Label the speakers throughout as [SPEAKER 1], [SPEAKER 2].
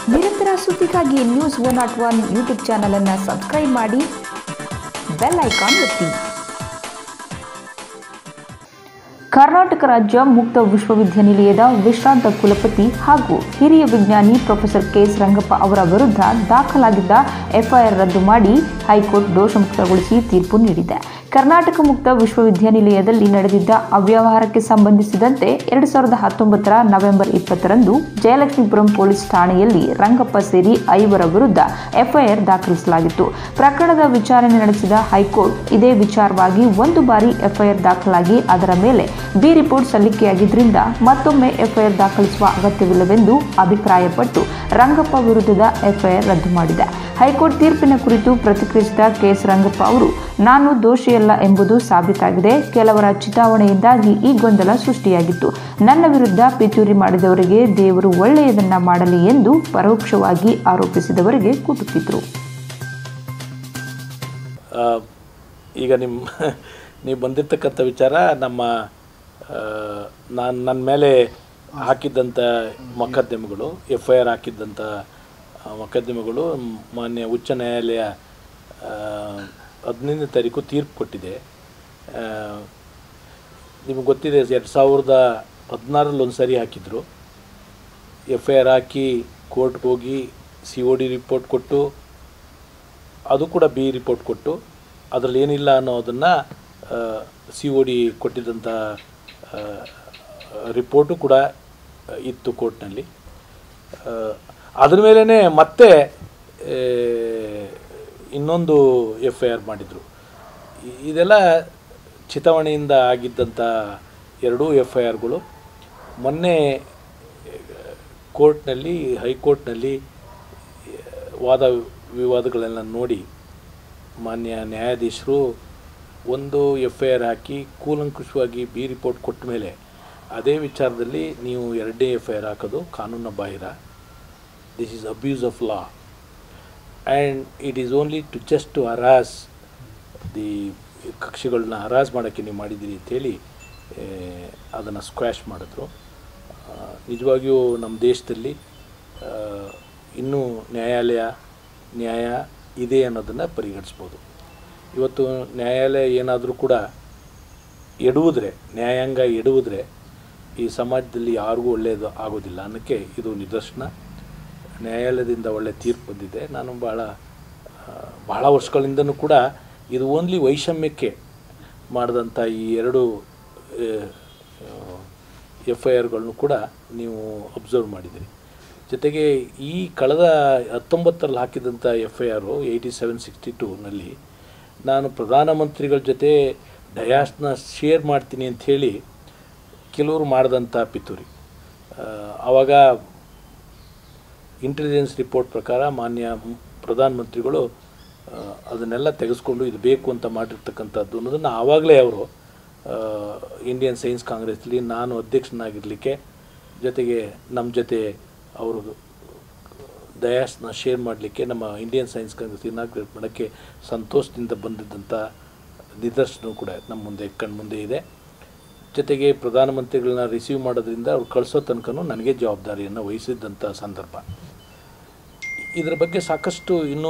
[SPEAKER 1] ನಿರಂತರ ಸುದ್ದಿಗಾಗಿ news one nought one YouTube ಚಾನಲನ್ನು ಸಬ್ಸ್ಕ್ರೈಬ್ ಮಾಡಿ ಬೆಲ್ ಐಕಾನ್ ಒತ್ತಿ ಕರ್ನಾಟಕ ರಾಜ್ಯ ಮುಕ್ತ ವಿಶ್ವವಿದ್ಯಾನಿಲಯದ ವಿಶ್ರಾಂತ ಕುಲಪತಿ ಹಾಗೂ ಹಿರಿಯ ವಿಜ್ಞಾನಿ ಪ್ರೊಫೆಸರ್ ಕೆಎಸ್ ರಂಗಪ್ಪ ಅವರ ವಿರುದ್ಧ ದಾಖಲಾಗಿದ್ದ ಎಫ್ಐಆರ್ ರದ್ದು ಮಾಡಿ ಹೈಕೋರ್ಟ್ ದೋಷಮುಕ್ತಗೊಳಿಸಿ ತೀರ್ಪು ನೀಡಿದೆ ಕರ್ನಾಟಕ ಮುಕ್ತ ವಿಶ್ವವಿದ್ಯಾನಿಲಯದಲ್ಲಿ ನಡೆದಿದ್ದ ಅವ್ಯವಹಾರಕ್ಕೆ ಸಂಬಂಧಿಸಿದಂತೆ ಎರಡು ಸಾವಿರದ ಹತ್ತೊಂಬತ್ತರ ನವೆಂಬರ್ ಇಪ್ಪತ್ತರಂದು ಜಯಲಕ್ಷ್ಮೀಪುರಂ ಪೊಲೀಸ್ ಠಾಣೆಯಲ್ಲಿ ರಂಗಪ್ಪ ಸೇರಿ ಐವರ ವಿರುದ್ಧ ಎಫ್ಐಆರ್ ದಾಖಲಿಸಲಾಗಿತ್ತು ಪ್ರಕರಣದ ವಿಚಾರಣೆ ನಡೆಸಿದ ಹೈಕೋರ್ಟ್ ಇದೇ ವಿಚಾರವಾಗಿ ಒಂದು ಬಾರಿ ಎಫ್ಐಆರ್ ದಾಖಲಾಗಿ ಅದರ ಮೇಲೆ ಬಿ ರಿಪೋರ್ಟ್ ಸಲ್ಲಿಕೆಯಾಗಿದ್ದರಿಂದ ಮತ್ತೊಮ್ಮೆ ಎಫ್ಐಆರ್ ದಾಖಲಿಸುವ ಅಗತ್ಯವಿಲ್ಲವೆಂದು ಅಭಿಪ್ರಾಯಪಟ್ಟು ರಂಗಪ್ಪ ವಿರುದ್ಧದ ಎಫ್ಐಆರ್ ರದ್ದು ಮಾಡಿದೆ ಹೈಕೋರ್ಟ್ ತೀರ್ಪಿನ ಕುರಿತು ಪ್ರತಿಕ್ರಿಯಿಸಿದ ಕೆಎಸ್ ರಂಗಪ್ಪ ಅವರು ನಾನು ದೋಷಿಯಲ್ಲ ಎಂಬುದು ಸಾಬೀತಾಗಿದೆ ಕೆಲವರ ಚಿತಾವಣೆಯಿಂದಾಗಿ ಈ ಗೊಂದಲ ಸೃಷ್ಟಿಯಾಗಿತ್ತು ನನ್ನ ವಿರುದ್ಧ ಪಿತೂರಿ ಮಾಡಿದವರಿಗೆ ದೇವರು ಒಳ್ಳೆಯದನ್ನ ಮಾಡಲಿ ಎಂದು ಪರೋಕ್ಷವಾಗಿ ಆರೋಪಿಸಿದವರಿಗೆ ಕುಟುಕಿದ್ರು
[SPEAKER 2] ಆ, ಈಗ ನಿಮ್ಮ ನೀವು ಬಂದಿರತಕ್ಕಂಥ ವಿಚಾರ ನಮ್ಮ ನಾನು ನನ್ನ ಮೇಲೆ ಹಾಕಿದ್ದಂಥ ಮೊಕದ್ದಮೆಗಳು ಎಫ್ ಐ ಆರ್ ಹಾಕಿದ್ದಂಥ ಆ, ಮೊಕದ್ದಮೆಗಳು ಮಾನ್ಯ ಉಚ್ಚ ನ್ಯಾಯಾಲಯ ಆ, ಹದಿನೈದನೇ ತಾರೀಕು ತೀರ್ಪು ಕೊಟ್ಟಿದೆ ಆ, ನಿಮಗೆ ಗೊತ್ತಿದೆ ಎರಡು ಸಾವಿರದ ಹದಿನಾರಲ್ಲಿ ಒಂದು ಸರಿ ಹಾಕಿದ್ರು ಎಫ್ ಐ ಆರ್ ಹಾಕಿ ಕೋರ್ಟ್ಗೆ ಹೋಗಿ ಸಿ ಒ ಡಿ ರಿಪೋರ್ಟ್ ಕೊಟ್ಟು ಅದು ಕೂಡ ಬಿ ರಿಪೋರ್ಟ್ ಕೊಟ್ಟು ಅದರಲ್ಲಿ ಏನಿಲ್ಲ ಅನ್ನೋದನ್ನು ಸಿ ಒ ಡಿ ಕೊಟ್ಟಿದ್ದಂಥ ಆ, ರಿಪೋರ್ಟು ಕೂಡ ಇತ್ತು ಕೋರ್ಟ್ನಲ್ಲಿ ಆ, ಅದ್ರ ಮೇಲೇ ಮತ್ತೆ ಆ, ಇನ್ನೊಂದು ಎಫ್ ಐ ಆರ್ ಮಾಡಿದರು ಇದೆಲ್ಲ ಚಿತಾವಣೆಯಿಂದ ಆಗಿದ್ದಂಥ ಎರಡೂ ಎಫ್ ಐ ಆರ್ಗಳು ಮೊನ್ನೆ ಕೋರ್ಟ್ನಲ್ಲಿ ಹೈಕೋರ್ಟ್ನಲ್ಲಿ ವಾದ ವಿವಾದಗಳೆಲ್ಲ ನೋಡಿ ಮಾನ್ಯ ನ್ಯಾಯಾಧೀಶರು ಒಂದು ಎಫ್ ಐ ಆರ್ ಹಾಕಿ ಕೂಲಂಕುಷವಾಗಿ ಬಿ ರಿಪೋರ್ಟ್ ಕೊಟ್ಟ ಮೇಲೆ ಅದೇ ವಿಚಾರದಲ್ಲಿ ನೀವು ಎರಡನೇ ಎಫ್ ಐ ಆರ್ ಹಾಕೋದು ಕಾನೂನು ಬಾಹಿರ this is abuse of law and it is only to just to harass the ಕಕ್ಷಿಗಳನ್ನ ಹರಾಸ್ ಮಾಡೋಕ್ಕೆ ನೀವು ಮಾಡಿದ್ದೀರಿ ಅಂತೇಳಿ ಅದನ್ನು ಸ್ಕ್ವ್ಯಾಶ್ ಮಾಡಿದ್ರು ಆ, ನಿಜವಾಗಿಯೂ ನಮ್ಮ ದೇಶದಲ್ಲಿ ಆ, ಇನ್ನೂ ನ್ಯಾಯಾಲಯ ನ್ಯಾಯ ಇದೆ ಅನ್ನೋದನ್ನು ಪರಿಗಣಿಸ್ಬೋದು ಇವತ್ತು ನ್ಯಾಯಾಲಯ ಏನಾದರೂ ಕೂಡ ಎಡುವುದ್ರೆ ನ್ಯಾಯಾಂಗ ಎಡುವುದ್ರೆ ಈ ಸಮಾಜದಲ್ಲಿ ಯಾರಿಗೂ ಒಳ್ಳೆಯದು ಆಗೋದಿಲ್ಲ ಅನ್ನೋಕ್ಕೆ ಇದು ನಿದರ್ಶನ ನ್ಯಾಯಾಲಯದಿಂದ ಒಳ್ಳೆ ತೀರ್ಪು ಬಂದಿದೆ ನಾನು ಭಾಳ ಆ, ಬಹಳ ವರ್ಷಗಳಿಂದನೂ ಕೂಡ ಇದು ಓನ್ಲಿ ವೈಷಮ್ಯಕ್ಕೆ ಮಾಡಿದಂಥ ಈ ಎರಡು ಎಫ್ ಐ ಆರ್ಗಳನ್ನು ಕೂಡ ನೀವು ಅಬ್ಸರ್ವ್ ಮಾಡಿದಿರಿ ಜೊತೆಗೆ ಈ ಕಳೆದ ಹತ್ತೊಂಬತ್ತರಲ್ಲಿ ಹಾಕಿದಂಥ F I R eighty seven sixty ಟೂನಲ್ಲಿ ನಾನು ಪ್ರಧಾನಮಂತ್ರಿಗಳ ಜೊತೆ ಡಯಾಸ್ನ ಶೇರ್ ಮಾಡ್ತೀನಿ ಅಂಥೇಳಿ ಕೆಲವರು ಮಾಡಿದಂಥ ಪಿತೂರಿ ಆ, ಆವಾಗ ಇಂಟೆಲಿಜೆನ್ಸ್ ರಿಪೋರ್ಟ್ ಪ್ರಕಾರ ಮಾನ್ಯ ಮ್- ಪ್ರಧಾನಮಂತ್ರಿಗಳು ಆ, ಅದನ್ನೆಲ್ಲ ತೆಗೆಸ್ಕೊಂಡು ಇದು ಬೇಕು ಅಂತ ಮಾಡಿರ್ತಕ್ಕಂಥದ್ದು ಅನ್ನೋದನ್ನು ಆವಾಗಲೇ ಅವರು ಇಂಡಿಯನ್ ಸೈನ್ಸ್ ಕಾಂಗ್ರೆಸ್ಲಿ ನಾನು ಅಧ್ಯಕ್ಷನಾಗಿರಲಿಕ್ಕೆ ಜೊತೆಗೆ ನಮ್ಮ ಜೊತೆ ಅವರು ದಯಾಸ್ನ ಶೇರ್ ಮಾಡಲಿಕ್ಕೆ ನಮ್ಮ ಇಂಡಿಯನ್ ಸೈನ್ಸ್ ಕಾಂಗ್ರೆಸ್ ಇನಾಗ್ರೇಟ್ ಮಾಡೋಕ್ಕೆ ಸಂತೋಷದಿಂದ ಬಂದಿದ್ದಂಥ ನಿದರ್ಶನ ಕೂಡ ನಮ್ಮ ಮುಂದೆ ಕಣ್ಮುಂದೆ ಇದೆ ಜೊತೆಗೆ ಪ್ರಧಾನಮಂತ್ರಿಗಳನ್ನ ರಿಸೀವ್ ಮಾಡೋದ್ರಿಂದ ಅವ್ರು ಕಳಿಸೋ ತನಕನೂ ನನಗೆ ಜವಾಬ್ದಾರಿಯನ್ನು ವಹಿಸಿದ್ದಂಥ ಸಂದರ್ಭ ಇದರ ಬಗ್ಗೆ ಸಾಕಷ್ಟು ಇನ್ನೂ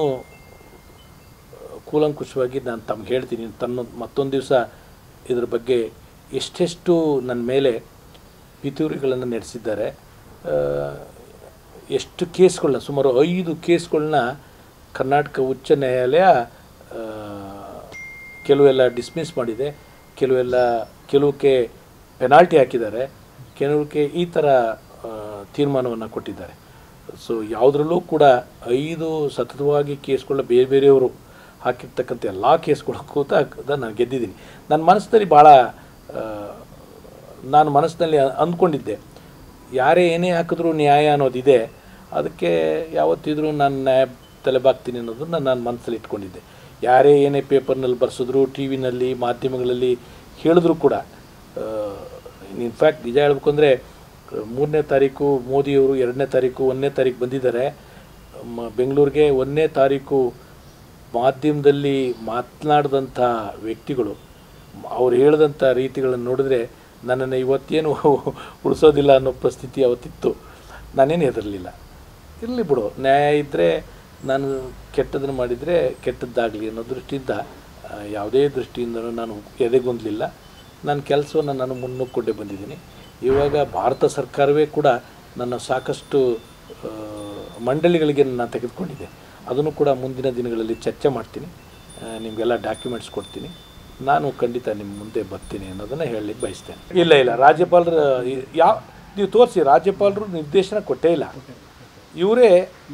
[SPEAKER 2] ಕೂಲಂಕುಷವಾಗಿ ನಾನು ತಮ್ಗೆ ಹೇಳ್ತೀನಿ ತನ್ನ ಮತ್ತೊಂದು ದಿವಸ ಇದ್ರ ಬಗ್ಗೆ ಎಷ್ಟೆಷ್ಟು ನನ್ನ ಮೇಲೆ ಪಿತೂರಿಗಳನ್ನು ನಡೆಸಿದ್ದಾರೆ ಆ, ಎಷ್ಟು ಕೇಸ್ಗಳನ್ನ ಸುಮಾರು ಐದು ಕೇಸ್ಗಳನ್ನ ಕರ್ನಾಟಕ ಉಚ್ಚ ನ್ಯಾಯಾಲಯ ಆ, ಕೆಲವೆಲ್ಲ ಡಿಸ್ಮಿಸ್ ಮಾಡಿದೆ ಕೆಲವೆಲ್ಲ ಕೆಲವಕ್ಕೆ ಪೆನಾಲ್ಟಿ ಹಾಕಿದ್ದಾರೆ ಕೆಲವಕ್ಕೆ ಈ ಥರ ತೀರ್ಮಾನವನ್ನು ಕೊಟ್ಟಿದ್ದಾರೆ ಸೊ ಯಾವುದರಲ್ಲೂ ಕೂಡ ಐದು ಸತತವಾಗಿ ಕೇಸ್ಗಳ ಬೇರೆ ಬೇರೆಯವರು ಹಾಕಿರ್ತಕ್ಕಂಥ ಎಲ್ಲ ಕೇಸ್ಗಳು ಕೂತ ನಾನು ಗೆದ್ದಿದ್ದೀನಿ ನನ್ನ ಮನಸ್ಸಿನಲ್ಲಿ ಭಾಳ ಆ, ನಾನು ಮನಸ್ಸಿನಲ್ಲಿ ಅಂದ್ಕೊಂಡಿದ್ದೆ ಯಾರೇ ಏನೇ ಹಾಕಿದ್ರೂ ನ್ಯಾಯ ಅನ್ನೋದಿದೆ ಅದಕ್ಕೆ ಯಾವತ್ತಿದ್ರೂ ನಾನು ನ್ಯಾಯ ತಲೆಬಾಗ್ತೀನಿ ಅನ್ನೋದನ್ನು ನಾನು ಮನಸ್ಸಲ್ಲಿ ಇಟ್ಕೊಂಡಿದ್ದೆ ಯಾರೇ ಏನೇ ಪೇಪರ್ನಲ್ಲಿ ಬರ್ಸಿದ್ರು ಟಿ ವಿನಲ್ಲಿ ಮಾಧ್ಯಮಗಳಲ್ಲಿ ಹೇಳಿದ್ರು ಕೂಡ ಇನ್ಫ್ಯಾಕ್ಟ್ ನಿಜ ಹೇಳ್ಬೇಕು ಅಂದರೆ ಮೂರನೇ ತಾರೀಕು ಮೋದಿಯವರು ಎರಡನೇ ತಾರೀಕು ಒಂದನೇ ತಾರೀಕು ಬಂದಿದ್ದಾರೆ ಮ- ಬೆಂಗಳೂರಿಗೆ ಒಂದನೇ ತಾರೀಕು ಮಾಧ್ಯಮದಲ್ಲಿ ಮಾತನಾಡಿದಂಥ ವ್ಯಕ್ತಿಗಳು ಅವ್ರು ಹೇಳಿದಂಥ ರೀತಿಗಳನ್ನು ನೋಡಿದ್ರೆ ನನ್ನನ್ನು ಇವತ್ತೇನು ಉಳಿಸೋದಿಲ್ಲ ಅನ್ನೋ ಪರಿಸ್ಥಿತಿ ಅವತ್ತಿತ್ತು ನಾನೇನು ಹೆದರಲಿಲ್ಲ ಇರಲಿ ಬಿಡು ನ್ಯಾಯ ಇದ್ದರೆ ನಾನು ಕೆಟ್ಟದನ್ನು ಮಾಡಿದರೆ ಕೆಟ್ಟದ್ದಾಗಲಿ ಅನ್ನೋ ದೃಷ್ಟಿಯಿಂದ ಆ, ಯಾವುದೇ ದೃಷ್ಟಿಯಿಂದನೂ ನಾನು ಎದೆಗೊಂದಲಿಲ್ಲ ನನ್ನ ಕೆಲಸವನ್ನು ನಾನು ಮುನ್ನುಗ್ಕೊಂಡೇ ಬಂದಿದ್ದೀನಿ ಇವಾಗ ಭಾರತ ಸರ್ಕಾರವೇ ಕೂಡ ನನ್ನ ಸಾಕಷ್ಟು ಆ, ಮಂಡಳಿಗಳಿಗೆ ನಾನು ತೆಗೆದುಕೊಂಡಿದ್ದೆ ಅದನ್ನು ಕೂಡ ಮುಂದಿನ ದಿನಗಳಲ್ಲಿ ಚರ್ಚೆ ಮಾಡ್ತೀನಿ ಆ, ನಿಮಗೆಲ್ಲ ಡಾಕ್ಯುಮೆಂಟ್ಸ್ ಕೊಡ್ತೀನಿ ನಾನು ಖಂಡಿತ ನಿಮ್ಮ ಮುಂದೆ ಬರ್ತೀನಿ ಅನ್ನೋದನ್ನು ಹೇಳಲಿಕ್ಕೆ ಬಯಸ್ತೇನೆ ಇಲ್ಲ ಇಲ್ಲ ರಾಜ್ಯಪಾಲರು ಯಾವ ನೀವು ತೋರಿಸಿ ರಾಜ್ಯಪಾಲರು ನಿರ್ದೇಶನ ಕೊಟ್ಟೇ ಇಲ್ಲ ಇವರೇ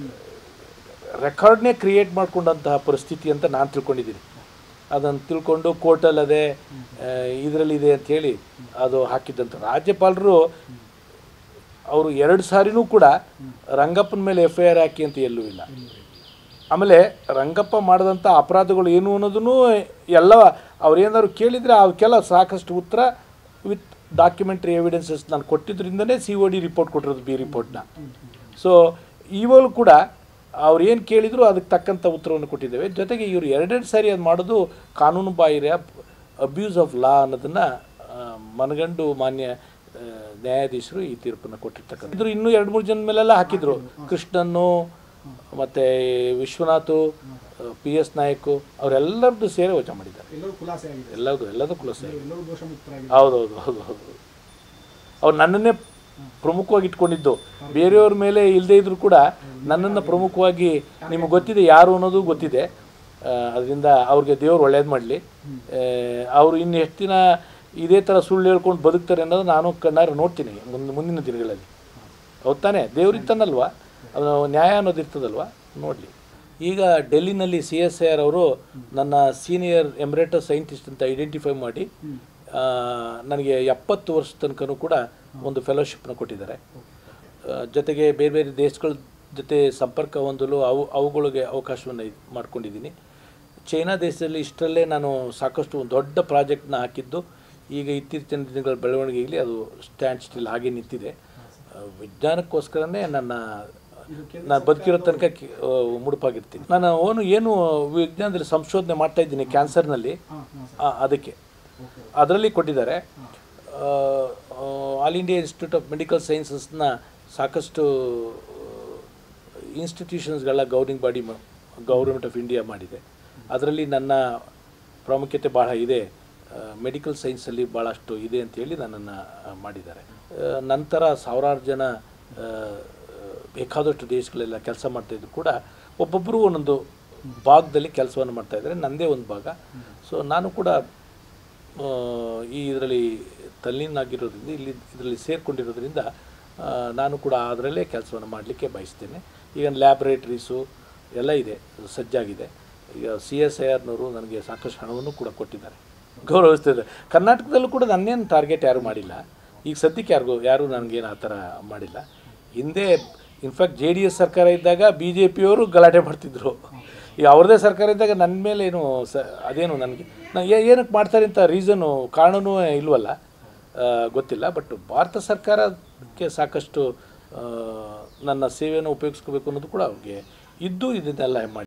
[SPEAKER 2] ರೆಕಾರ್ಡ್ನೇ ಕ್ರಿಯೇಟ್ ಮಾಡ್ಕೊಂಡಂತಹ ಪರಿಸ್ಥಿತಿ ಅಂತ ನಾನು ತಿಳ್ಕೊಂಡಿದ್ದೀನಿ ಅದನ್ನು ತಿಳ್ಕೊಂಡು ಕೋರ್ಟಲ್ಲಿ ಅದೇ ಇದರಲ್ಲಿ ಇದೆ ಅಂಥೇಳಿ ಅದು ಹಾಕಿದ್ದಂಥ ರಾಜ್ಯಪಾಲರು ಅವರು ಎರಡು ಸಾರಿನೂ ಕೂಡ ರಂಗಪ್ಪನ ಮೇಲೆ ಎಫ್ ಐ ಆರ್ ಹಾಕಿ ಅಂತ ಎಲ್ಲೂ ಇಲ್ಲ ಆಮೇಲೆ ರಂಗಪ್ಪ ಮಾಡಿದಂಥ ಅಪರಾಧಗಳು ಏನು ಅನ್ನೋದನ್ನು ಎಲ್ಲ ಅವ್ರು ಏನಾದ್ರು ಕೇಳಿದರೆ ಅವಕ್ಕೆಲ್ಲ ಸಾಕಷ್ಟು ಉತ್ತರ ವಿತ್ ಡಾಕ್ಯುಮೆಂಟ್ರಿ ಎವಿಡೆನ್ಸಸ್ ನಾನು ಕೊಟ್ಟಿದ್ದರಿಂದನೇ ಸಿ ಒ ಡಿ ರಿಪೋರ್ಟ್ ಕೊಟ್ಟಿರೋದು ಬಿ ರಿಪೋರ್ಟ್ನ ಸೊ ಇವಾಗಲೂ ಕೂಡ ಅವ್ರು ಏನು ಕೇಳಿದ್ರು ಅದಕ್ಕೆ ತಕ್ಕಂಥ ಉತ್ತರವನ್ನು ಕೊಟ್ಟಿದ್ದೇವೆ ಜೊತೆಗೆ ಇವರು ಎರಡೆರಡು ಸಾರಿ ಅದು ಮಾಡೋದು ಕಾನೂನು ಬಾಹಿರ ಅಬ್ಯೂಸ್ ಆಫ್ ಲಾ ಅನ್ನೋದನ್ನು ಮನಗಂಡು ಮಾನ್ಯ ಆ, ನ್ಯಾಯಾಧೀಶರು ಈ ತೀರ್ಪನ್ನು ಕೊಟ್ಟಿರ್ತಕ್ಕಂಥ ಇದ್ರು ಇನ್ನೂ ಎರಡು ಮೂರು ಜನ ಮೇಲೆಲ್ಲ ಹಾಕಿದ್ರು ಕೃಷ್ಣನ್ನು ಮತ್ತು ವಿಶ್ವನಾಥು ಪಿ ಎಸ್ ನಾಯಕು ಅವರೆಲ್ಲರದ್ದು ಸೇರಿ ವಜಾ ಮಾಡಿದ್ದಾರೆ
[SPEAKER 3] ಎಲ್ಲರೂ ಖುಲಾಸೆ ಆಗಿದೆ
[SPEAKER 2] ಎಲ್ಲದು ಎಲ್ಲದೂ ಖುಲಾಸೆ
[SPEAKER 3] ಎಲ್ಲರೂ ದೋಷಮುಕ್ತರಾಗಿದೆ
[SPEAKER 2] ಹೌದೌದು ಹೌದು ಹೌದು ಅವ್ರು ನನ್ನನ್ನೇ ಪ್ರಮುಖವಾಗಿ ಇಟ್ಕೊಂಡಿದ್ದು ಬೇರೆಯವ್ರ ಮೇಲೆ ಇಲ್ಲದೇ ಇದ್ರೂ ಕೂಡ ನನ್ನನ್ನು ಪ್ರಮುಖವಾಗಿ ನಿಮಗೆ ಗೊತ್ತಿದೆ ಯಾರು ಅನ್ನೋದು ಗೊತ್ತಿದೆ ಅದರಿಂದ ಅವ್ರಿಗೆ ದೇವ್ರು ಒಳ್ಳೇದು ಮಾಡಲಿ ಅವರು ಇನ್ನು ಎಷ್ಟು ದಿನ ಇದೇ ಥರ ಸುಳ್ಳು ಹೇಳ್ಕೊಂಡು ಬದುಕ್ತಾರೆ ಅನ್ನೋದು ನಾನು ಕಣ್ಣಾರೆ ನೋಡ್ತೀನಿ ಮುಂದೆ ಮುಂದಿನ ದಿನಗಳಲ್ಲಿ ಹೌದ್ ತಾನೇ ದೇವ್ರಿತ್ತಾನಲ್ವಾ ಅವನು ನ್ಯಾಯ ಅನ್ನೋದು ಇರ್ತದಲ್ವಾ ನೋಡಲಿ ಈಗ ಡೆಲ್ಲಿನಲ್ಲಿ ಸಿ ಎಸ್ ಐ ಆರ್ ಅವರು ನನ್ನ ಸೀನಿಯರ್ ಎಮ್ರೇಟರ್ ಸೈಂಟಿಸ್ಟ್ ಅಂತ ಐಡೆಂಟಿಫೈ ಮಾಡಿ ಆ, ನನಗೆ ಎಪ್ಪತ್ತು ವರ್ಷ ತನಕನೂ ಕೂಡ ಒಂದು ಫೆಲೋಶಿಪ್ನ ಕೊಟ್ಟಿದ್ದಾರೆ ಆ, ಜೊತೆಗೆ ಬೇರೆ ಬೇರೆ ದೇಶಗಳ ಜೊತೆ ಸಂಪರ್ಕ ಹೊಂದಲು ಅವು ಅವುಗಳಿಗೆ ಅವಕಾಶವನ್ನು ಇದ್ ಮಾಡ್ಕೊಂಡಿದ್ದೀನಿ ಚೈನಾ ದೇಶದಲ್ಲಿ ಇಷ್ಟರಲ್ಲೇ ನಾನು ಸಾಕಷ್ಟು ಒಂದು ದೊಡ್ಡ ಪ್ರಾಜೆಕ್ಟ್ನ ಹಾಕಿದ್ದು ಈಗ ಇತ್ತೀಚಿನ ದಿನಗಳ ಬೆಳವಣಿಗೆಯಲ್ಲಿ ಅದು ಸ್ಟ್ಯಾಂಡ್ ಸ್ಟಿಲ್ ಹಾಗೆ ನಿಂತಿದೆ ಆ, ವಿಜ್ಞಾನಕ್ಕೋಸ್ಕರನೇ ನನ್ನ ನಾನು ಬದುಕಿರೋ ತನಕ ಕಿ- ಆ, ಮುಡುಪಾಗಿರ್ತೀನಿ ನಾನು ಅವನು ಏನು ವಿಜ್ಞಾನದಲ್ಲಿ ಸಂಶೋಧನೆ ಮಾಡ್ತಾ ಇದ್ದೀನಿ ಕ್ಯಾನ್ಸರ್ನಲ್ಲಿ ಆ, ಅದಕ್ಕೆ ಅದರಲ್ಲಿ ಕೊಟ್ಟಿದ್ದಾರೆ all India institute of medical ಸೈನ್ಸಸ್ನ ಸಾಕಷ್ಟು ಇನ್ಸ್ಟಿಟ್ಯೂಷನ್ಸ್ಗಳ governing body government of India ಮಾಡಿದೆ ಅದರಲ್ಲಿ ನನ್ನ ಪ್ರಾಮುಖ್ಯತೆ ಭಾಳ ಇದೆ ಮೆಡಿಕಲ್ ಸೈನ್ಸಲ್ಲಿ ಭಾಳಷ್ಟು ಇದೆ ಅಂತೇಳಿ ನನ್ನನ್ನು ಮಾಡಿದ್ದಾರೆ ಆ, ನಂತರ ಸಾವಿರಾರು ಜನ ಆ, ಬೇಕಾದಷ್ಟು ದೇಶಗಳೆಲ್ಲ ಕೆಲಸ ಮಾಡ್ತಾಯಿದ್ರು ಕೂಡ ಒಬ್ಬೊಬ್ಬರು ಒಂದೊಂದು ಭಾಗದಲ್ಲಿ ಕೆಲಸವನ್ನು ಮಾಡ್ತಾಯಿದ್ದಾರೆ ನನ್ನದೇ ಒಂದು ಭಾಗ ಸೊ ನಾನು ಕೂಡ ಆ, ಈ ಇದರಲ್ಲಿ ತಲ್ಲೀನಾಗಿರೋದ್ರಿಂದ ಇಲ್ಲಿ ಇದರಲ್ಲಿ ಸೇರಿಕೊಂಡಿರೋದ್ರಿಂದ ನಾನು ಕೂಡ ಅದರಲ್ಲೇ ಕೆಲಸವನ್ನು ಮಾಡಲಿಕ್ಕೆ ಬಯಸ್ತೇನೆ ಈಗ ಲ್ಯಾಬ್ರೇಟ್ರೀಸು ಎಲ್ಲ ಇದೆ ಸಜ್ಜಾಗಿದೆ ಈಗ ಸಿ ಎಸ್ ಐ ಆರ್ನವರು ನನಗೆ ಸಾಕಷ್ಟು ಹಣವನ್ನು ಕೂಡ ಕೊಟ್ಟಿದ್ದಾರೆ ಗೌರವಿಸ್ತಿದ್ದಾರೆ ಕರ್ನಾಟಕದಲ್ಲೂ ಕೂಡ ನನ್ನೇನು ಟಾರ್ಗೆಟ್ ಯಾರೂ ಮಾಡಿಲ್ಲ ಈಗ ಸದ್ಯಕ್ಕೆ ಯಾರಿಗೂ ಯಾರೂ ನನಗೇನು ಆ ಥರ ಮಾಡಿಲ್ಲ ಹಿಂದೆ ಇನ್ಫ್ಯಾಕ್ಟ್ ಜೆ ಡಿ ಎಸ್ ಸರ್ಕಾರ ಇದ್ದಾಗ ಬಿ ಜೆ ಪಿಯವರು ಗಲಾಟೆ ಮಾಡ್ತಿದ್ರು ಈಗ ಅವ್ರದ್ದೇ ಸರ್ಕಾರ ಇದ್ದಾಗ ನನ್ನ ಮೇಲೆ ಏನು ಸ ಅದೇನು ನನಗೆ ನಾನು ಏನಕ್ಕೆ ಮಾಡ್ತಾರೆ ಅಂತ ರೀಸನು ಕಾರಣನೂ ಇಲ್ವಲ್ಲ ಆ, ಗೊತ್ತಿಲ್ಲ ಬಟ್ ಭಾರತ ಸರ್ಕಾರಕ್ಕೆ ಸಾಕಷ್ಟು ಆ, ನನ್ನ ಸೇವೆಯನ್ನು ಉಪಯೋಗಿಸ್ಕೋಬೇಕು ಅನ್ನೋದು ಕೂಡ ಅವ್ರಿಗೆ ಇದ್ದು ಇದನ್ನೆಲ್ಲ ಮಾಡಿ